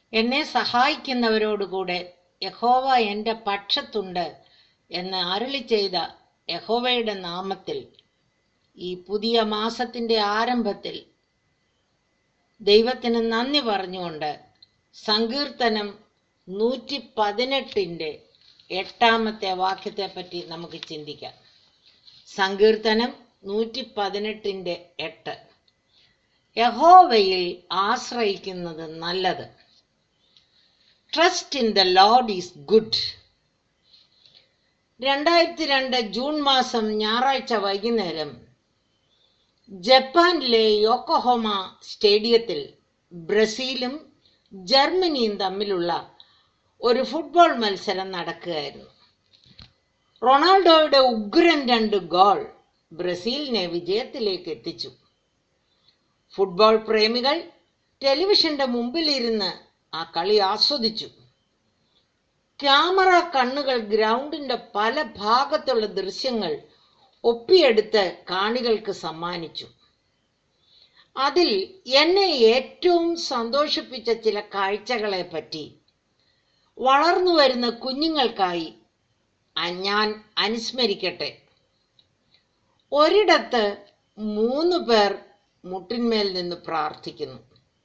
എന്നെ സഹായിക്കുന്നവരോടുകൂടെ യഹോവ എൻ്റെ പക്ഷത്തുണ്ട് എന്ന് അരുളി ചെയ്ത യഹോവയുടെ നാമത്തിൽ ഈ പുതിയ മാസത്തിന്റെ ആരംഭത്തിൽ ദൈവത്തിന് നന്ദി പറഞ്ഞുകൊണ്ട് സങ്കീർത്തനം നൂറ്റി പതിനെട്ടിൻ്റെ എട്ടാമത്തെ വാക്യത്തെ പറ്റി നമുക്ക് ചിന്തിക്കാം സങ്കീർത്തനം നൂറ്റി പതിനെട്ടിൻ്റെ എട്ട് യഹോവയിൽ ആശ്രയിക്കുന്നത് നല്ലത് trust in the Lord is good രണ്ടായിരത്തി രണ്ട് ജൂൺ മാസം ഞായറാഴ്ച വൈകുന്നേരം ജപ്പാനിലെ യോക്കോഹോമ സ്റ്റേഡിയത്തിൽ ബ്രസീലും ജർമ്മനിയും തമ്മിലുള്ള ഒരു ഫുട്ബോൾ മത്സരം നടക്കുകയായിരുന്നു റൊണാൾഡോയുടെ ഉഗ്രൻ രണ്ട് ഗോൾ ബ്രസീലിനെ വിജയത്തിലേക്ക് എത്തിച്ചു ഫുട്ബോൾ പ്രേമികൾ ടെലിവിഷന്റെ മുമ്പിലിരുന്ന് ആ കളി ആസ്വദിച്ചു ക്യാമറ കണ്ണുകൾ ഗ്രൗണ്ടിന്റെ പല ഭാഗത്തുള്ള ദൃശ്യങ്ങൾ ഒപ്പിയെടുത്ത് കാണികൾക്ക് സമ്മാനിച്ചു അതിൽ എന്നെ ഏറ്റവും സന്തോഷിപ്പിച്ച ചില കാഴ്ചകളെ പറ്റി വളർന്നു വരുന്ന കുഞ്ഞുങ്ങൾക്കായി ഞാൻ അനുസ്മരിക്കട്ടെ ഒരിടത്ത് മൂന്ന് പേർ മുട്ടിന്മേൽ നിന്ന് പ്രാർത്ഥിക്കുന്നു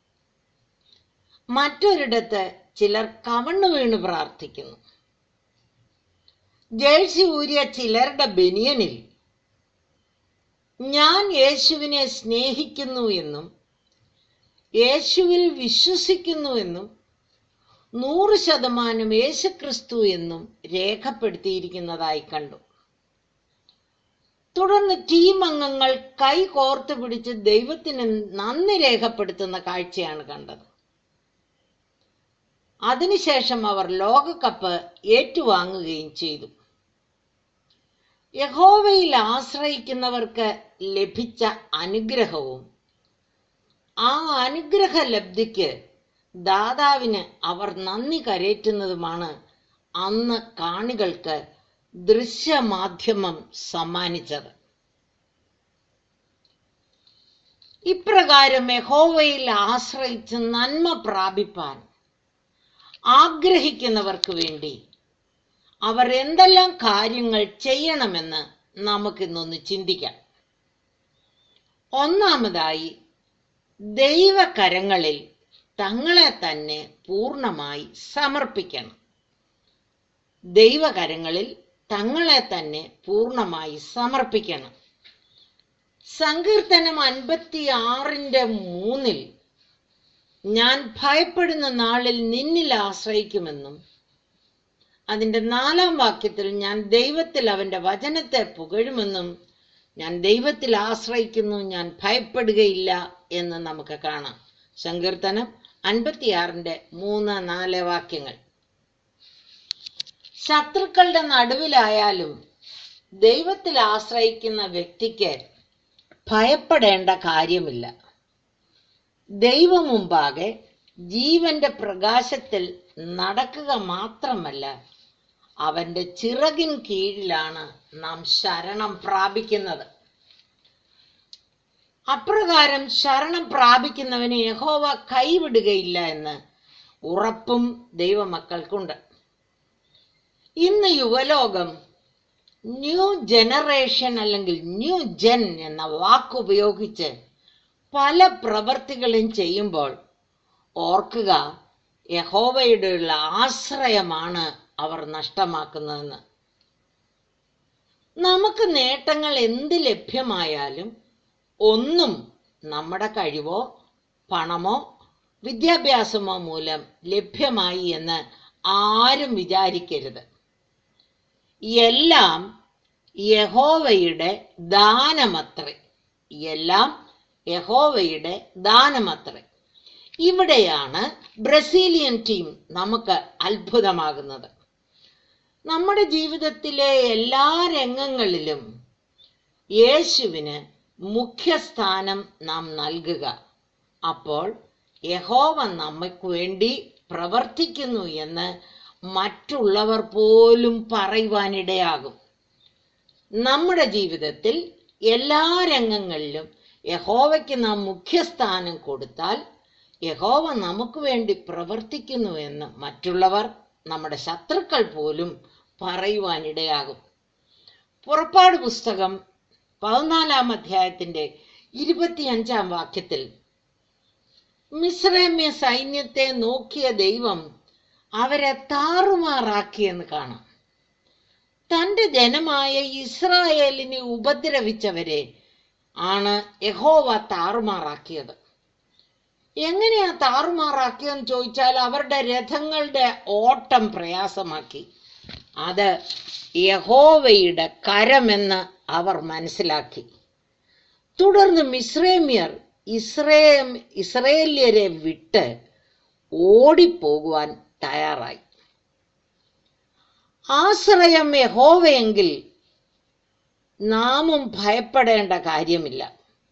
മറ്റൊരിടത്ത് ചിലർ കവണ്ണു വീണ് പ്രാർത്ഥിക്കുന്നു ജേഴ്സി ഊരിയ ചിലരുടെ ബനിയനിൽ ഞാൻ യേശുവിനെ സ്നേഹിക്കുന്നു എന്നും യേശുവിൽ വിശ്വസിക്കുന്നു എന്നും നൂറ് ശതമാനം യേശുക്രിസ്തു എന്നും രേഖപ്പെടുത്തിയിരിക്കുന്നതായി കണ്ടു തുടർന്ന് ടീം അംഗങ്ങൾ കൈ കോർത്ത് പിടിച്ച് ദൈവത്തിന് നന്ദി രേഖപ്പെടുത്തുന്ന കാഴ്ചയാണ് കണ്ടത് അതിനുശേഷം അവർ ലോകകപ്പ് ഏറ്റുവാങ്ങുകയും ചെയ്തു യഹോവയിൽ ആശ്രയിക്കുന്നവർക്ക് ലഭിച്ച അനുഗ്രഹവും ആ അനുഗ്രഹ ലബ്ധിക്ക് ദാതാവിന് അവർ നന്ദി കരേറ്റുന്നതുമാണ് അന്ന് കാണികൾക്ക് ദൃശ്യമാധ്യമം സമ്മാനിച്ചത് ഇപ്രകാരം യഹോവയിൽ ആശ്രയിച്ച് നന്മ പ്രാപിപ്പാൻ ആഗ്രഹിക്കുന്നവർക്ക് വേണ്ടി അവർ എന്തെല്ലാം കാര്യങ്ങൾ ചെയ്യണമെന്ന് നമുക്കിന്നൊന്ന് ചിന്തിക്കാം ഒന്നാമതായി ദൈവകരങ്ങളിൽ തങ്ങളെ തന്നെ പൂർണ്ണമായി സമർപ്പിക്കണം ദൈവകരങ്ങളിൽ തങ്ങളെ തന്നെ പൂർണ്ണമായി സമർപ്പിക്കണം സങ്കീർത്തനം അൻപത്തി ആറിന്റെ മൂന്നിൽ ഞാൻ ഭയപ്പെടുന്ന നാളിൽ നിന്നിൽ ആശ്രയിക്കുമെന്നും അതിന്റെ നാലാം വാക്യത്തിൽ ഞാൻ ദൈവത്തിൽ അവന്റെ വചനത്തെ പുകഴുമെന്നും ഞാൻ ദൈവത്തിൽ ആശ്രയിക്കുന്നു ഞാൻ ഭയപ്പെടുകയില്ല എന്ന് നമുക്ക് കാണാം സങ്കീർത്തനം അൻപത്തിയാറിന്റെ മൂന്ന് നാല് വാക്യങ്ങൾ ശത്രുക്കളുടെ നടുവിലായാലും ദൈവത്തിൽ ആശ്രയിക്കുന്ന വ്യക്തിക്ക് ഭയപ്പെടേണ്ട കാര്യമില്ല ദൈവം മുമ്പാകെ ജീവന്റെ പ്രകാശത്തിൽ നടക്കുക മാത്രമല്ല അവന്റെ ചിറകിൻ കീഴിലാണ് നാം ശരണം പ്രാപിക്കുന്നത് അപ്രകാരം ശരണം പ്രാപിക്കുന്നവനെ യഹോവ കൈവിടുകയില്ല എന്ന് ഉറപ്പും ദൈവമക്കൾക്കുണ്ട് ഇന്ന് യുവലോകം ന്യൂ ജനറേഷൻ അല്ലെങ്കിൽ ന്യൂ ജെൻ എന്ന വാക്ക് ഉപയോഗിച്ച് പല പ്രവർത്തികളും ചെയ്യുമ്പോൾ ഓർക്കുക യഹോവയുടെയുള്ള ആശ്രയമാണ് അവർ നഷ്ടമാക്കുന്നതെന്ന് നമുക്ക് നേട്ടങ്ങൾ എന്ത് ലഭ്യമായാലും ഒന്നും നമ്മുടെ കഴിവോ പണമോ വിദ്യാഭ്യാസമോ മൂലം ലഭ്യമായി എന്ന് ആരും വിചാരിക്കരുത് എല്ലാം യഹോവയുടെ ദാനമത്രേ എല്ലാം യഹോവയുടെ ദാനമത്രേ ഇവിടെയാണ് ബ്രസീലിയൻ ടീം നമുക്ക് അത്ഭുതമാകുന്നത് നമ്മുടെ ജീവിതത്തിലെ എല്ലാ രംഗങ്ങളിലും യേശുവിന് മുഖ്യസ്ഥാനം നാം നൽകുക അപ്പോൾ യഹോവ നമുക്ക് വേണ്ടി പ്രവർത്തിക്കുന്നു എന്ന് മറ്റുള്ളവർ പോലും പറയുവാനിടയാകും നമ്മുടെ ജീവിതത്തിൽ എല്ലാ രംഗങ്ങളിലും യഹോവയ്ക്ക് നാം മുഖ്യസ്ഥാനം കൊടുത്താൽ യഹോവ നമുക്ക് വേണ്ടി പ്രവർത്തിക്കുന്നു എന്ന് മറ്റുള്ളവർ നമ്മുടെ ശത്രുക്കൾ പോലും പറയുവാനിടയാകും പുറപ്പാട് പുസ്തകം പതിനാലാം അധ്യായത്തിന്റെ ഇരുപത്തിയഞ്ചാം വാക്യത്തിൽ മിശ്രമ്യ സൈന്യത്തെ നോക്കിയ ദൈവം അവരെ താറുമാറാക്കിയെന്ന് കാണാം തന്റെ ജനമായ ഇസ്രായേലിനെ ഉപദ്രവിച്ചവരെ ആണ് യഹോവ താറുമാറാക്കിയത് എങ്ങനെയാ താറുമാറാക്കിയെന്ന് ചോദിച്ചാൽ അവരുടെ രഥങ്ങളുടെ ഓട്ടം പ്രയാസമാക്കി അത് യഹോവയുടെ കരമെന്ന് അവർ മനസ്സിലാക്കി തുടർന്ന് മിശ്രേമ്യർ ഇസ്രേ ഇസ്രയേല്യരെ വിട്ട് ഓടിപ്പോകുവാൻ തയ്യാറായി ആശ്രയം യഹോവയെങ്കിൽ നാമും ഭയപ്പെടേണ്ട കാര്യമില്ല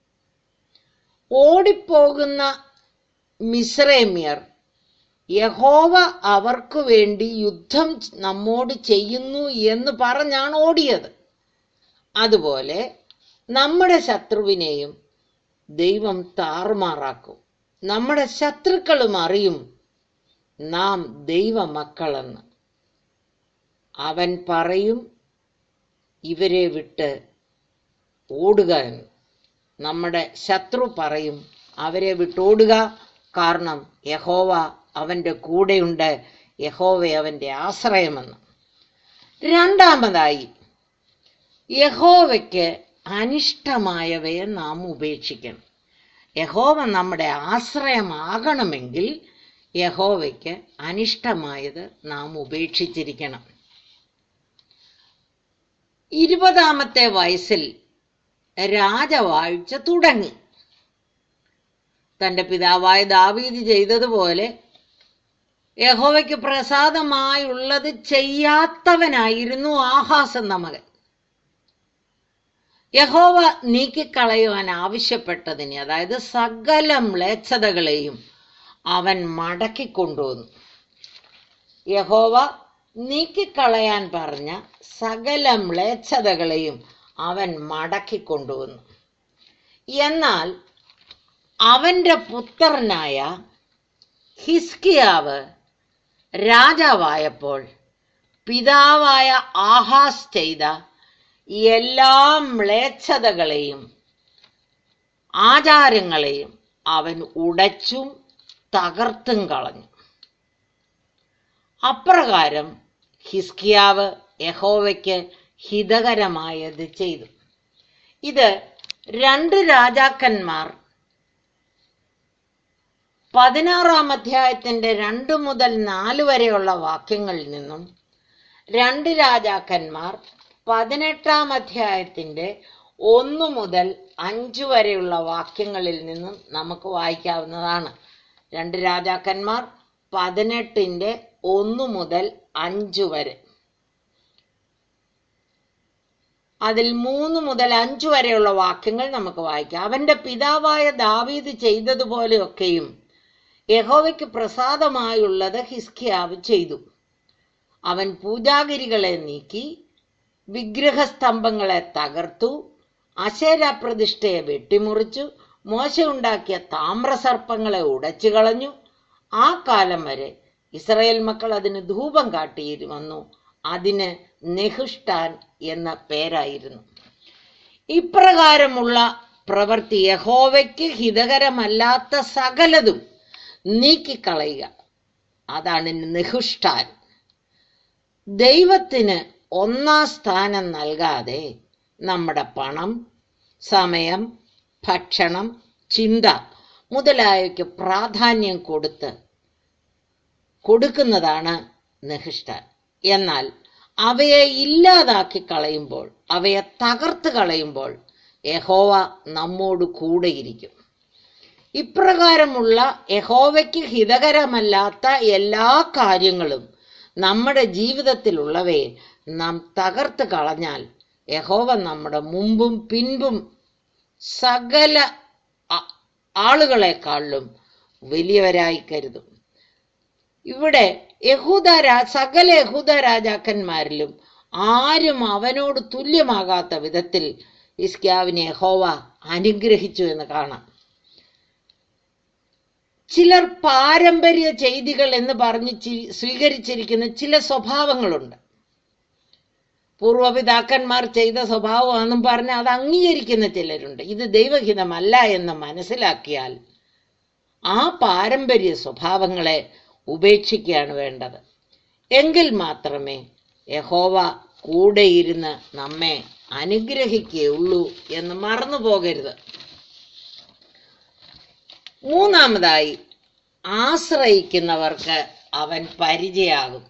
ഓടിപ്പോകുന്ന മിശ്രേമ്യർ യഹോവ അവർക്ക് വേണ്ടി യുദ്ധം നമ്മോട് ചെയ്യുന്നു എന്ന് പറഞ്ഞാണ് ഓടിയത് അതുപോലെ നമ്മുടെ ശത്രുവിനെയും ദൈവം താറുമാറാക്കും നമ്മുടെ ശത്രുക്കളും അറിയും നാം ദൈവമക്കളെന്ന് അവൻ പറയും ഇവരെ വിട്ട് ഓടുക എന്ന് നമ്മുടെ ശത്രു പറയും അവരെ വിട്ടോടുക കാരണം യഹോവ അവന്റെ കൂടെയുണ്ട് യഹോവ അവന്റെ ആശ്രയമെന്ന് രണ്ടാമതായി യഹോവയ്ക്ക് അനിഷ്ടമായവയെ നാം ഉപേക്ഷിക്കണം യഹോവ നമ്മുടെ ആശ്രയമാകണമെങ്കിൽ യഹോവയ്ക്ക് അനിഷ്ടമായത് നാം ഉപേക്ഷിച്ചിരിക്കണം ഇരുപതാമത്തെ വയസ്സിൽ രാജവാഴ്ച തുടങ്ങി തന്റെ പിതാവായ ദാവീദ് ചെയ്തതുപോലെ യഹോവയ്ക്ക് പ്രസാദമായുള്ളത് ചെയ്യാത്തവനായിരുന്നു ആഹാസ് എന്ന മകൻ യഹോവ നീക്കിക്കളയുവാൻ ആവശ്യപ്പെട്ടതിന് അതായത് സകല മ്ലേച്ഛതകളെയും അവൻ മടക്കിക്കൊണ്ടുവന്നു യഹോവ നീക്കിക്കളയാൻ പറഞ്ഞ സകല മ്ലേച്ഛതകളെയും അവൻ മടക്കിക്കൊണ്ടുവന്നു എന്നാൽ അവന്റെ പുത്രനായ ഹിസ്കിയാവ് രാജാവായപ്പോൾ പിതാവായ ആഹാസ് ചെയ്ത എല്ലാ മ്ലേച്ഛതകളെയും ആചാരങ്ങളെയും അവൻ ഉടച്ചും തകർത്തും കളഞ്ഞു അപ്രകാരം ഹിസ്കിയാവ് യഹോവയ്ക്ക് ഹിതകരമായത് ചെയ്തു ഇത് രണ്ട് രാജാക്കന്മാർ പതിനാറാം അധ്യായത്തിന്റെ രണ്ട് മുതൽ നാല് വരെയുള്ള വാക്യങ്ങളിൽ നിന്നും രണ്ട് രാജാക്കന്മാർ പതിനെട്ടാം അധ്യായത്തിന്റെ ഒന്ന് മുതൽ അഞ്ച് വരെയുള്ള വാക്യങ്ങളിൽ നിന്നും നമുക്ക് വായിക്കാവുന്നതാണ് രണ്ട് രാജാക്കന്മാർ പതിനെട്ടിന്റെ ഒന്ന് മുതൽ അഞ്ച് വരെ അതിൽ മൂന്ന് മുതൽ അഞ്ച് വരെയുള്ള വാക്യങ്ങൾ നമുക്ക് വായിക്കാം അവന്റെ പിതാവായ ദാവീദ് ചെയ്തതുപോലെയൊക്കെയും യഹോവയ്ക്ക് പ്രസാദമായുള്ളത് ഹിസ്കിയാവ് ചെയ്തു അവൻ പൂജാഗിരികളെ നീക്കി വിഗ്രഹസ്തംഭങ്ങളെ തകർത്തു അശേര പ്രതിഷ്ഠയെ വെട്ടിമുറിച്ചു മോശ ഉണ്ടാക്കിയ താമ്രസർപ്പങ്ങളെ ഉടച്ചു കളഞ്ഞു ആ കാലം വരെ ഇസ്രായേൽ മക്കൾ അതിന് ധൂപം കാട്ടി വന്നു അതിന് നെഹുഷ്ടാൻ എന്ന പേരായിരുന്നു ഇപ്രകാരമുള്ള പ്രവൃത്തി യഹോവയ്ക്ക് ഹിതകരമല്ലാത്ത സകലതും നീക്കിക്കളയുക അതാണ് നെഹുഷ്ടാൻ ദൈവത്തിന് ഒന്നാം സ്ഥാനം നൽകാതെ നമ്മുടെ പണം സമയം ഭക്ഷണം ചിന്ത മുതലായവയ്ക്ക് പ്രാധാന്യം കൊടുത്ത് കൊടുക്കുന്നതാണ് നെഹിഷ്ടാൻ എന്നാൽ അവയെ ഇല്ലാതാക്കി കളയുമ്പോൾ അവയെ തകർത്ത് കളയുമ്പോൾ യഹോവ നമ്മോട് കൂടെയിരിക്കും ഇപ്രകാരമുള്ള യഹോവയ്ക്ക് ഹിതകരമല്ലാത്ത എല്ലാ കാര്യങ്ങളും നമ്മുടെ ജീവിതത്തിലുള്ളവയെ നാം തകർത്ത് കളഞ്ഞാൽ യഹോവ നമ്മുടെ മുമ്പും പിൻപും സകല ആ- ആളുകളെക്കാളിലും വലിയവരായി കരുതും ഇവിടെ യഹൂദ രാ സകല യഹൂദ രാജാക്കന്മാരിലും ആരും അവനോട് തുല്യമാകാത്ത വിധത്തിൽ ഇസ്ക്യാവിനെ യഹോവ അനുഗ്രഹിച്ചു എന്ന് കാണാം ചിലർ പാരമ്പര്യ ചെയ്തികൾ എന്ന് പറഞ്ഞ് ചി- സ്വീകരിച്ചിരിക്കുന്ന ചില സ്വഭാവങ്ങളുണ്ട് പൂർവപിതാക്കന്മാർ ചെയ്ത സ്വഭാവമാണെന്നും പറഞ്ഞ് അത് അംഗീകരിക്കുന്ന ചിലരുണ്ട് ഇത് ദൈവഹിതമല്ല എന്ന് മനസ്സിലാക്കിയാൽ ആ പാരമ്പര്യ സ്വഭാവങ്ങളെ ഉപേക്ഷിക്കുകയാണ് വേണ്ടത് എങ്കിൽ മാത്രമേ യഹോവ കൂടെയിരുന്ന് നമ്മെ അനുഗ്രഹിക്കുകയുള്ളൂ എന്ന് മറന്നു പോകരുത് മൂന്നാമതായി ആശ്രയിക്കുന്നവർക്ക് അവൻ പരിചയാകും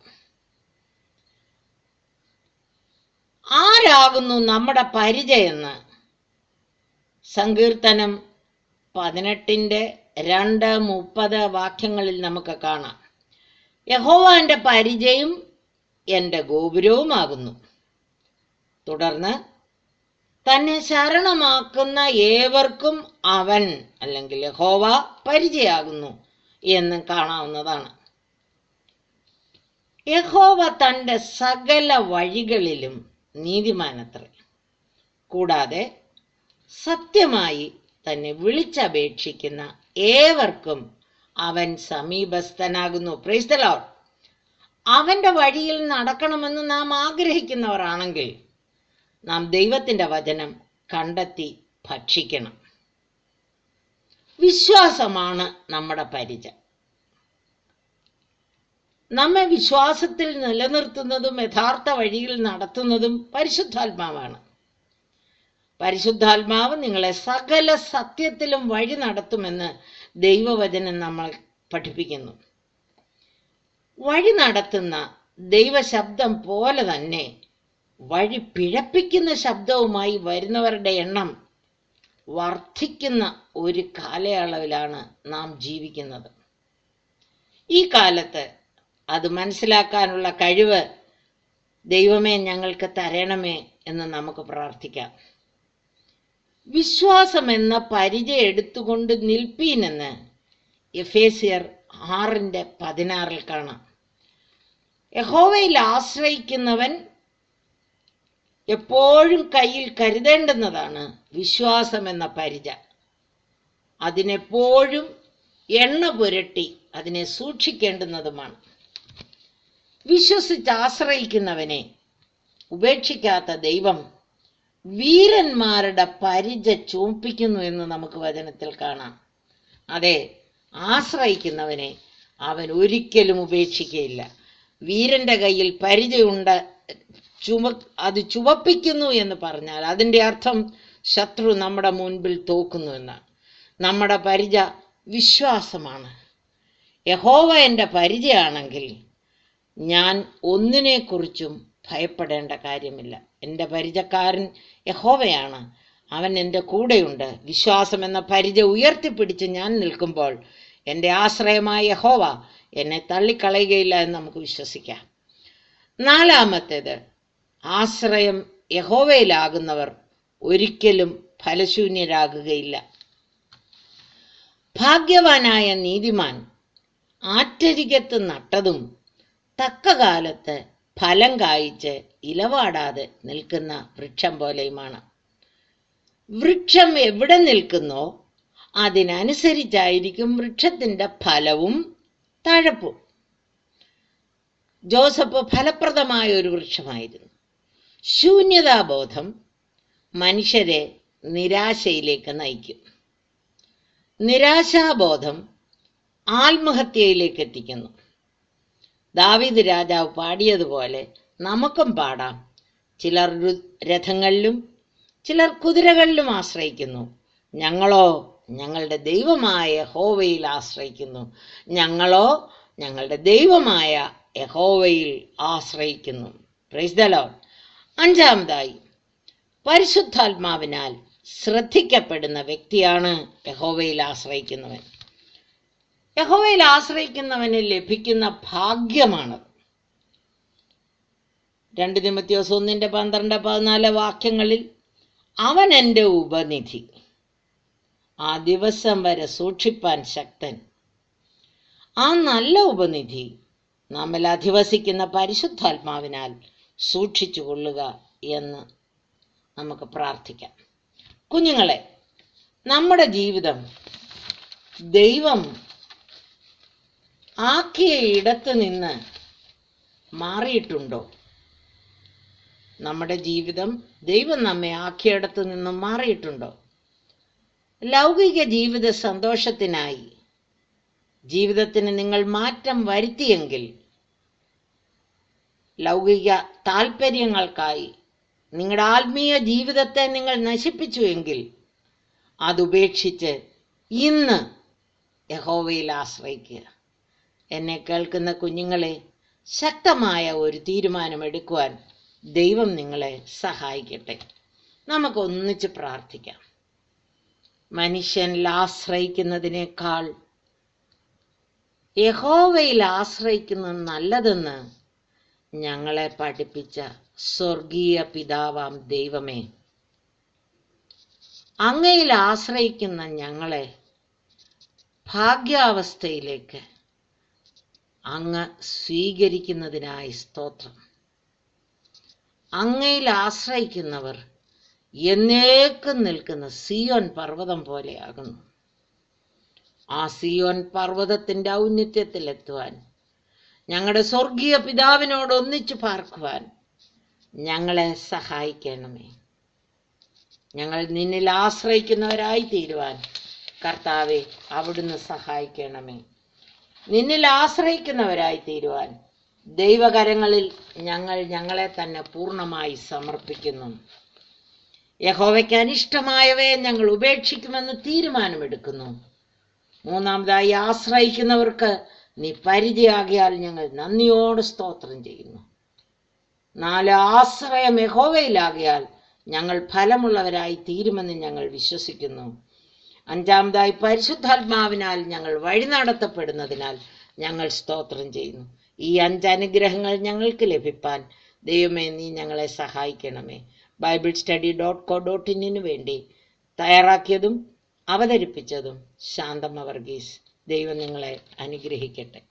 ആരാകുന്നു നമ്മുടെ പരിചയെന്ന് സങ്കീർത്തനം പതിനെട്ടിന്റെ രണ്ട് മുപ്പത് വാക്യങ്ങളിൽ നമുക്ക് കാണാം യഹോവ എൻ്റെ പരിചയം എൻ്റെ ഗോപുരവുമാകുന്നു തുടർന്ന് തന്നെ ശരണമാക്കുന്ന ഏവർക്കും അവൻ അല്ലെങ്കിൽ യഹോവ പരിചയാകുന്നു എന്ന് കാണാവുന്നതാണ് യഹോവ തൻ്റെ സകല വഴികളിലും നീതിമാനത്രേ കൂടാതെ സത്യമായി തന്നെ വിളിച്ചപേക്ഷിക്കുന്ന ഏവർക്കും അവൻ സമീപസ്ഥനാകുന്നു പ്രൈസ് ദ ലോർഡ് അവന്റെ വഴിയിൽ നടക്കണമെന്ന് നാം ആഗ്രഹിക്കുന്നവരാണെങ്കിൽ നാം ദൈവത്തിന്റെ വചനം കണ്ടെത്തി ഭക്ഷിക്കണം വിശ്വാസമാണ് നമ്മുടെ പരിച നമ്മെ വിശ്വാസത്തിൽ നിലനിർത്തുന്നതും യഥാർത്ഥ വഴിയിൽ നടത്തുന്നതും പരിശുദ്ധാത്മാവാണ് പരിശുദ്ധാത്മാവ് നിങ്ങളെ സകല സത്യത്തിലും വഴി നടത്തുമെന്ന് ദൈവവചനം നമ്മൾ പഠിപ്പിക്കുന്നു വഴി നടത്തുന്ന ദൈവശബ്ദം പോലെ തന്നെ വഴി പിഴപ്പിക്കുന്ന ശബ്ദവുമായി വരുന്നവരുടെ എണ്ണം വർദ്ധിക്കുന്ന ഒരു കാലയളവിലാണ് നാം ജീവിക്കുന്നത് ഈ കാലത്ത് അത് മനസ്സിലാക്കാനുള്ള കഴിവ് ദൈവമേ ഞങ്ങൾക്ക് തരണമേ എന്ന് നമുക്ക് പ്രാർത്ഥിക്കാം വിശ്വാസം എന്ന പരിചയം എടുത്തുകൊണ്ട് നിൽപ്പീനെന്ന് എഫേസിയർ ആറിന്റെ പതിനാറിൽ കാണാം യഹോവയിൽ ആശ്രയിക്കുന്നവൻ എപ്പോഴും കയ്യിൽ കരുതേണ്ടുന്നതാണ് വിശ്വാസം എന്ന പരിച അതിനെപ്പോഴും എണ്ണ പുരട്ടി അതിനെ സൂക്ഷിക്കേണ്ടുന്നതുമാണ് വിശ്വസിച്ച് ആശ്രയിക്കുന്നവനെ ഉപേക്ഷിക്കാത്ത ദൈവം വീരന്മാരുടെ പരിച ചൂപ്പിക്കുന്നു എന്ന് നമുക്ക് വചനത്തിൽ കാണാം അതെ ആശ്രയിക്കുന്നവനെ അവൻ ഒരിക്കലും ഉപേക്ഷിക്കുകയില്ല വീരന്റെ കയ്യിൽ പരിചയുണ്ട് ചുമ അത് ചുവപ്പിക്കുന്നു എന്ന് പറഞ്ഞാൽ അതിൻ്റെ അർത്ഥം ശത്രു നമ്മുടെ മുൻപിൽ തോക്കുന്നു എന്നാണ് നമ്മുടെ പരിച വിശ്വാസമാണ് യഹോവ എൻ്റെ പരിചയാണെങ്കിൽ ഞാൻ ഒന്നിനെക്കുറിച്ചും ഭയപ്പെടേണ്ട കാര്യമില്ല എൻ്റെ പരിചക്കാരൻ യഹോവയാണ് അവൻ എൻ്റെ കൂടെയുണ്ട് വിശ്വാസം എന്ന പരിച ഉയർത്തിപ്പിടിച്ച് ഞാൻ നിൽക്കുമ്പോൾ എൻ്റെ ആശ്രയമായ യഹോവ എന്നെ തള്ളിക്കളയുകയില്ല എന്ന് നമുക്ക് വിശ്വസിക്കാം നാലാമത്തേത് ആശ്രയം യഹോവയിലാകുന്നവർ ഒരിക്കലും ഫലശൂന്യരാകുകയില്ല ഭാഗ്യവാനായ നീതിമാൻ ആറ്റരികത്ത് നട്ടതും തക്ക കാലത്ത് ഫലം കായ്ച്ച് ഇലവാടാതെ നിൽക്കുന്ന വൃക്ഷം പോലെയുമാണ് വൃക്ഷം എവിടെ നിൽക്കുന്നോ അതിനനുസരിച്ചായിരിക്കും വൃക്ഷത്തിന്റെ ഫലവും തഴപ്പും ജോസഫ് ഫലപ്രദമായ ഒരു വൃക്ഷമായിരുന്നു ശൂന്യതാബോധം മനുഷ്യരെ നിരാശയിലേക്ക് നയിക്കും നിരാശാബോധം ആത്മഹത്യയിലേക്ക് എത്തിക്കുന്നു ദാവീദ് രാജാവ് പാടിയതുപോലെ നമുക്കും പാടാം ചിലർ രു- രഥങ്ങളിലും ചിലർ കുതിരകളിലും ആശ്രയിക്കുന്നു ഞങ്ങളോ ഞങ്ങളുടെ ദൈവമായ യഹോവയിൽ ആശ്രയിക്കുന്നു ഞങ്ങളോ ഞങ്ങളുടെ ദൈവമായ യഹോവയിൽ ആശ്രയിക്കുന്നു പ്രൈസ് ദ ലോർഡ് അഞ്ചാമതായി പരിശുദ്ധാത്മാവിനാൽ ശ്രദ്ധിക്കപ്പെടുന്ന വ്യക്തിയാണ് യഹോവയിൽ ആശ്രയിക്കുന്നവൻ യഹോവയിൽ ആശ്രയിക്കുന്നവന് ലഭിക്കുന്ന ഭാഗ്യമാണത് രണ്ട് തിമത്യോസ് ഒന്നിന്റെ പന്ത്രണ്ട് പതിനാല് വാക്യങ്ങളിൽ അവൻ എൻ്റെ ഉപനിധി ആ ദിവസം വരെ സൂക്ഷിപ്പാൻ ശക്തൻ ആ നല്ല ഉപനിധി നമ്മിൽ അധിവസിക്കുന്ന പരിശുദ്ധാത്മാവിനാൽ സൂക്ഷിച്ചു കൊള്ളുക എന്ന് നമുക്ക് പ്രാർത്ഥിക്കാം കുഞ്ഞുങ്ങളെ നമ്മുടെ ജീവിതം ദൈവം ആക്കിയ ഇടത്ത് നിന്ന് മാറിയിട്ടുണ്ടോ നമ്മുടെ ജീവിതം ദൈവം നമ്മെ ആക്കിയിടത്ത് നിന്നും മാറിയിട്ടുണ്ടോ ലൗകിക ജീവിത സന്തോഷത്തിനായി ജീവിതത്തിന് നിങ്ങൾ മാറ്റം വരുത്തിയെങ്കിൽ ലൗകിക താല്പര്യങ്ങൾക്കായി നിങ്ങളുടെ ആത്മീയ ജീവിതത്തെ നിങ്ങൾ നശിപ്പിച്ചുവെങ്കിൽ അതുപേക്ഷിച്ച് ഇന്ന് യഹോവയിൽ ആശ്രയിക്കുക എന്നെ കേൾക്കുന്ന കുഞ്ഞുങ്ങളെ ശക്തമായ ഒരു തീരുമാനമെടുക്കുവാൻ ദൈവം നിങ്ങളെ സഹായിക്കട്ടെ നമുക്ക് ഒന്നിച്ച് പ്രാർത്ഥിക്കാം മനുഷ്യനിൽ ആശ്രയിക്കുന്നതിനേക്കാൾ യഹോവയിൽ ആശ്രയിക്കുന്നത് നല്ലതെന്ന് ഞങ്ങളെ പഠിപ്പിച്ച സ്വർഗീയ പിതാവാം ദൈവമേ അങ്ങയിൽ ആശ്രയിക്കുന്ന ഞങ്ങളെ ഭാഗ്യാവസ്ഥയിലേക്ക് അങ്ങ് സ്വീകരിക്കുന്നതിനായി സ്തോത്രം അങ്ങയിൽ ആശ്രയിക്കുന്നവർ എന്നേക്കും നിൽക്കുന്ന സിയോൻ പർവ്വതം പോലെയാകുന്നു ആ സിയോൻ പർവ്വതത്തിന്റെ ഔന്നിത്യത്തിലെത്തുവാൻ ഞങ്ങളുടെ സ്വർഗീയ പിതാവിനോട് ഒന്നിച്ചു പാർക്കുവാൻ ഞങ്ങളെ സഹായിക്കണമേ ഞങ്ങൾ നിന്നിൽ ആശ്രയിക്കുന്നവരായി തീരുവാൻ കർത്താവെ അവിടുന്ന് സഹായിക്കണമേ നിന്നിൽ ആശ്രയിക്കുന്നവരായി തീരുവാൻ ദൈവകരങ്ങളിൽ ഞങ്ങൾ ഞങ്ങളെ തന്നെ പൂർണ്ണമായി സമർപ്പിക്കുന്നു യഹോവയ്ക്ക് അനിഷ്ടമായവയെ ഞങ്ങൾ ഉപേക്ഷിക്കുമെന്ന് തീരുമാനമെടുക്കുന്നു മൂന്നാമതായി ആശ്രയിക്കുന്നവർക്ക് നീ പരിചയാകിയാൽ ഞങ്ങൾ നന്ദിയോട് സ്തോത്രം ചെയ്യുന്നു നാല് ആശ്രയം യഹോവയിലാകിയാൽ ഞങ്ങൾ ഫലമുള്ളവരായി തീരുമെന്ന് ഞങ്ങൾ വിശ്വസിക്കുന്നു അഞ്ചാമതായി പരിശുദ്ധാത്മാവിനാൽ ഞങ്ങൾ വഴി നടത്തപ്പെടുന്നതിനാൽ ഞങ്ങൾ സ്തോത്രം ചെയ്യുന്നു ഈ അഞ്ച് അനുഗ്രഹങ്ങൾ ഞങ്ങൾക്ക് ലഭിപ്പാൻ ദൈവമേ നീ ഞങ്ങളെ സഹായിക്കണമേ Bible study dot co dot ഇന്നിനു വേണ്ടി തയ്യാറാക്കിയതും അവതരിപ്പിച്ചതും ശാന്തമ്മ വർഗീസ് ദൈവം നിങ്ങളെ അനുഗ്രഹിക്കട്ടെ